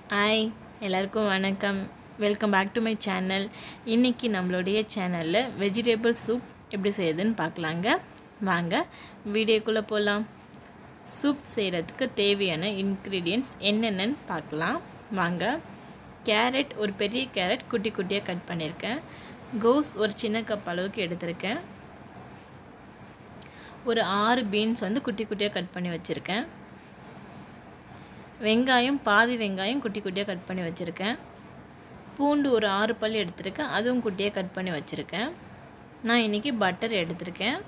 hi எல்லாருக்கும் வணக்கம் welcome back to my channel இன்றைக்கி நம்மளுடைய சேனலில் வெஜிடபிள் சூப் எப்படி செய்யுதுன்னு பார்க்கலாங்க வாங்க வீடியோக்குள்ளே போகலாம் சூப் செய்கிறதுக்கு தேவையான இன்க்ரீடியன்ட்ஸ் என்னென்னு பார்க்கலாம் வாங்க கேரட் ஒரு பெரிய கேரட் குட்டி குட்டியாக கட் பண்ணியிருக்கேன் கோஸ் ஒரு சின்ன கப் அளவுக்கு எடுத்திருக்கேன் ஒரு ஆறு பீன்ஸ் வந்து குட்டி குட்டியாக கட் பண்ணி வச்சுருக்கேன் வெங்காயம் பாதி வெங்காயம் குட்டி குட்டியாக கட் பண்ணி வச்சுருக்கேன் பூண்டு ஒரு ஆறு பல் எடுத்திருக்கேன் அதுவும் குட்டியாக கட் பண்ணி வச்சுருக்கேன் நான் இன்றைக்கி பட்டர் எடுத்திருக்கேன்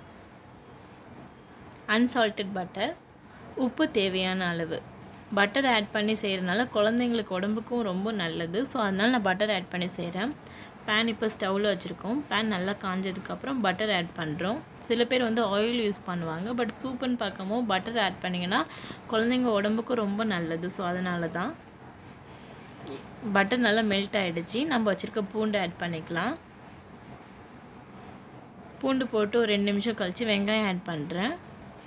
அன்சால்டட் பட்டர் உப்பு தேவையான அளவு பட்டர் ஆட் பண்ணி செய்கிறனால குழந்தைங்களுக்கு உடம்புக்கும் ரொம்ப நல்லது ஸோ அதனால் நான் பட்டர் ஆட் பண்ணி செய்கிறேன் பேன் இப்போ ஸ்டவ்வில் வச்சுருக்கோம் பேன் நல்லா காஞ்சதுக்கப்புறம் பட்டர் ஆட் பண்ணுறோம் சில பேர் வந்து ஆயில் யூஸ் பண்ணுவாங்க பட் சூப்புன்னு பார்க்கும்போது பட்டர் ஆட் பண்ணிங்கன்னா குழந்தைங்க உடம்புக்கும் ரொம்ப நல்லது ஸோ அதனால தான் பட்டர் நல்லா மெல்ட் ஆகிடுச்சு நம்ம வச்சுருக்க பூண்டு ஆட் பண்ணிக்கலாம் பூண்டு போட்டு ஒரு ரெண்டு நிமிஷம் கழித்து வெங்காயம் ஆட் பண்ணுறேன்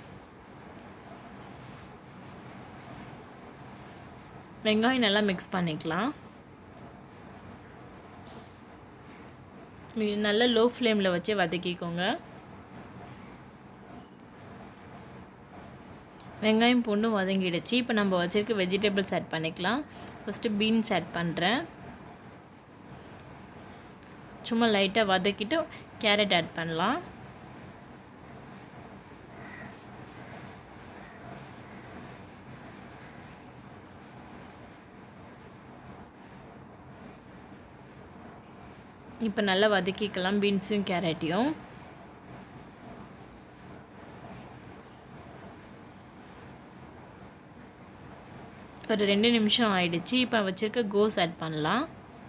வெங்காயம் நல்லா மிக்ஸ் பண்ணிக்கலாம் நல்லா லோ ஃப்ளேமில் வச்சு வதக்கிக்கோங்க வெங்காயம் பூண்டும் வதங்கிடுச்சு இப்போ நம்ம வச்சுருக்க வெஜிடபிள்ஸ் ஆட் பண்ணிக்கலாம் ஃபஸ்ட்டு பீன்ஸ் ஆட் பண்ணுறேன் சும்மா லைட்டாக வதக்கிட்டு கேரட் ஆட் பண்ணலாம் இப்போ நல்லா வதக்கிக்கலாம் பீன்ஸும் கேரட்டையும் ஒரு ரெண்டு நிமிஷம் ஆயிடுச்சு இப்போ வச்சுருக்க கோஸ் ஆட் பண்ணலாம்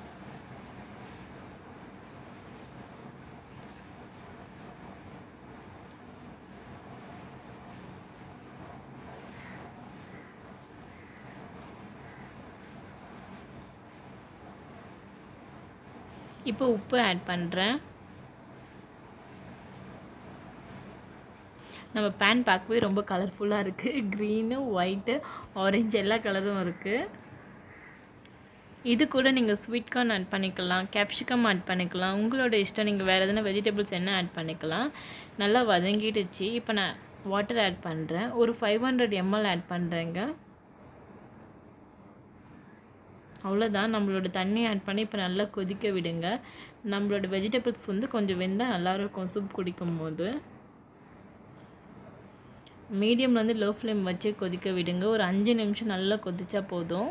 இப்போ உப்பு ஆட் பண்ணுறேன் நம்ம பேன் பார்க்கவே ரொம்ப கலர்ஃபுல்லாக இருக்குது க்ரீனு ஒயிட்டு ஆரஞ்சு எல்லா கலரும் இருக்குது இது கூட நீங்கள் ஸ்வீட் கார்ன் ஆட் பண்ணிக்கலாம் கேப்சிகம் ஆட் பண்ணிக்கலாம் உங்களோட இஷ்டம் நீங்கள் வேறு எதனா வெஜிடபிள்ஸ் என்ன ஆட் பண்ணிக்கலாம் நல்லா வதங்கிடுச்சு இப்போ நான் வாட்டர் ஆட் பண்ணுறேன் ஒரு ஃபைவ் ஹண்ட்ரட் எம்எல் ஆட் பண்ணுறேங்க அவ்வளோதான் நம்மளோட தண்ணி ஆட் பண்ணி இப்போ நல்லா கொதிக்க விடுங்க நம்மளோட வெஜிடபிள்ஸ் வந்து கொஞ்சம் வெந்தால் நல்லாயிருக்கும் சூப் குடிக்கும் போது மீடியமில் வந்து லோ ஃப்ளேம் வச்சு கொதிக்க விடுங்க ஒரு அஞ்சு நிமிஷம் நல்லா கொதிச்சா போதும்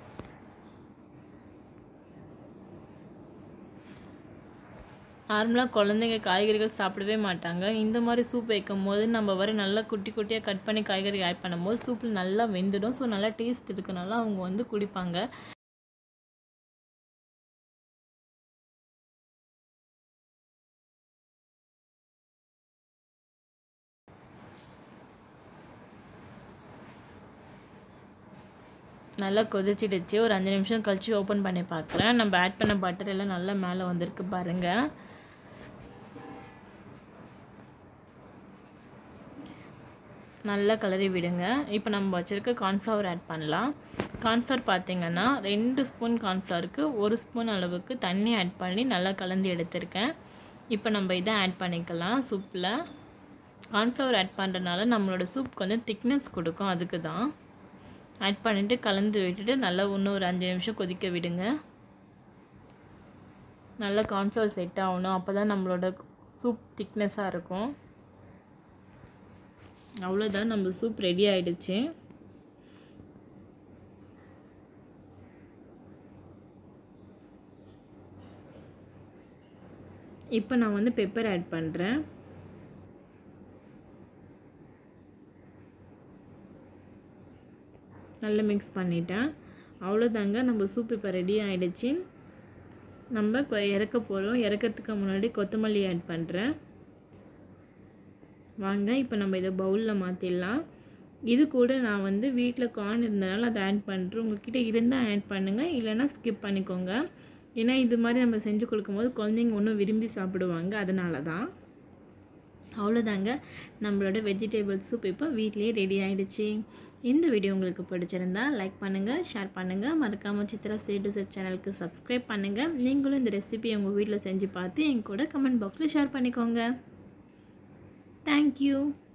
நார்மலாக குழந்தைங்க காய்கறிகள் சாப்பிடவே மாட்டாங்க இந்த மாதிரி சூப் வைக்கும் போது நம்ம வர நல்லா குட்டி குட்டியாக கட் பண்ணி காய்கறி ஆட் பண்ணும்போது சூப்பில் நல்லா வெந்துடும் ஸோ நல்லா டேஸ்ட் இருக்கனால அவங்க வந்து குடிப்பாங்க நல்லா கொதிச்சிடுச்சு ஒரு அஞ்சு நிமிஷம் கழித்து ஓப்பன் பண்ணி பார்க்குறேன் நம்ம ஆட் பண்ண பட்டர் எல்லாம் நல்லா மேலே வந்திருக்கு பாருங்கள் நல்லா கிளறி விடுங்க இப்போ நம்ம வச்சுருக்க கார்ன்ஃப்ளவர் ஆட் பண்ணலாம் கார்ன்ஃப்ளவர் பார்த்திங்கன்னா ரெண்டு ஸ்பூன் கார்ன்ஃப்ளவருக்கு ஒரு ஸ்பூன் அளவுக்கு தண்ணி ஆட் பண்ணி நல்லா கலந்து எடுத்திருக்கேன் இப்போ நம்ம இதை ஆட் பண்ணிக்கலாம் சூப்பில் கார்ன்ஃப்ளவர் ஆட் பண்ணுறதுனால நம்மளோட சூப் கொஞ்சம் திக்னஸ் கொடுக்கும் அதுக்கு தான் ஆட் பண்ணிவிட்டு கலந்து விட்டுட்டு நல்லா இன்னும் ஒரு அஞ்சு நிமிஷம் கொதிக்க விடுங்க நல்லா கார்ன்ஃப்ளவர் செட் ஆகணும் அப்போ தான் நம்மளோட சூப் திக்னஸாக இருக்கும் அவ்வளோதான் நம்ம சூப் ரெடி ஆகிடுச்சு இப்போ நான் வந்து பெப்பர் ஆட் பண்ணுறேன் நல்லா மிக்ஸ் பண்ணிட்டேன் அவ்வளோதாங்க நம்ம சூப் இப்போ ரெடி ஆகிடுச்சு நம்ம இறக்க போகிறோம் இறக்கிறதுக்கு முன்னாடி கொத்தமல்லி ஆட் பண்ணுறேன் வாங்க இப்போ நம்ம இதை பவுலில் மாற்றிடலாம் இது கூட நான் வந்து வீட்டில் கார்ன் இருந்தனால அதை ஆட் பண்ணுறேன் உங்கள்கிட்ட இருந்தால் ஆட் பண்ணுங்கள் இல்லைனா ஸ்கிப் பண்ணிக்கோங்க ஏன்னா இது மாதிரி நம்ம செஞ்சு கொடுக்கும்போது குழந்தைங்க ஒன்றும் விரும்பி சாப்பிடுவாங்க அதனால தான் அவ்வளோதாங்க நம்மளோட வெஜிடபிள் சூப் இப்போ வீட்லேயே ரெடி ஆகிடுச்சு இந்த வீடியோ உங்களுக்கு பிடிச்சிருந்தா லைக் பண்ணுங்கள் ஷேர் பண்ணுங்கள் மறக்காமல் சித்ரா சேடு செட் சேனலுக்கு சப்ஸ்கிரைப் பண்ணுங்கள் நீங்களும் இந்த ரெசிபி உங்கள் வீட்டில் செஞ்சு பார்த்து என் கூட கமெண்ட் பாக்ஸில் ஷேர் பண்ணிக்கோங்க தேங்க்யூ